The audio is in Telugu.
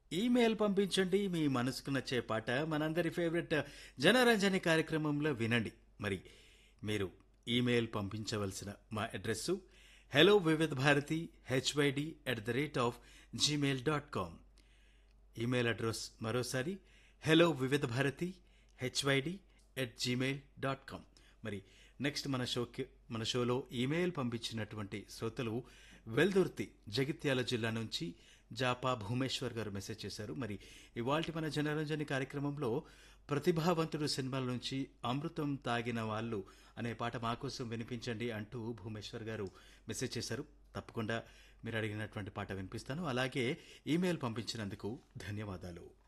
ఈమెయిల్ పంపించండి మీ మనసుకు నచ్చే పాట మనందరి ఫేవరెట్ జనరంజని కార్యక్రమంలో వినండి మరి మీరు ఈమెయిల్ పంపించవలసిన మా address hello Vividh Bharati HYD at the rate of Gmail dot com email address మరోసారి hello Vividh Bharati HYD at Gmail dot com మరి నెక్స్ట్ మన షోకి మన షోలో ఈమెయిల్ పంపించినటువంటి శ్రోతలు వెల్దుర్తి జగిత్యాల జిల్లా నుంచి జాపా భూమేశ్వర్ గారు మెసేజ్ చేశారు మరి ఇవాల్టి మన జనరంజని కార్యక్రమంలో ప్రతిభావంతుడు సినిమాల నుంచి అమృతం తాగిన వాళ్ళు అనే పాట మా కోసం వినిపించండి అంటూ భూమేశ్వర్ గారు మెసేజ్ చేశారు తప్పకుండా మీరు అడిగినటువంటి పాట వినిపిస్తాను అలాగే ఈమెయిల్ పంపించినందుకు ధన్యవాదాలు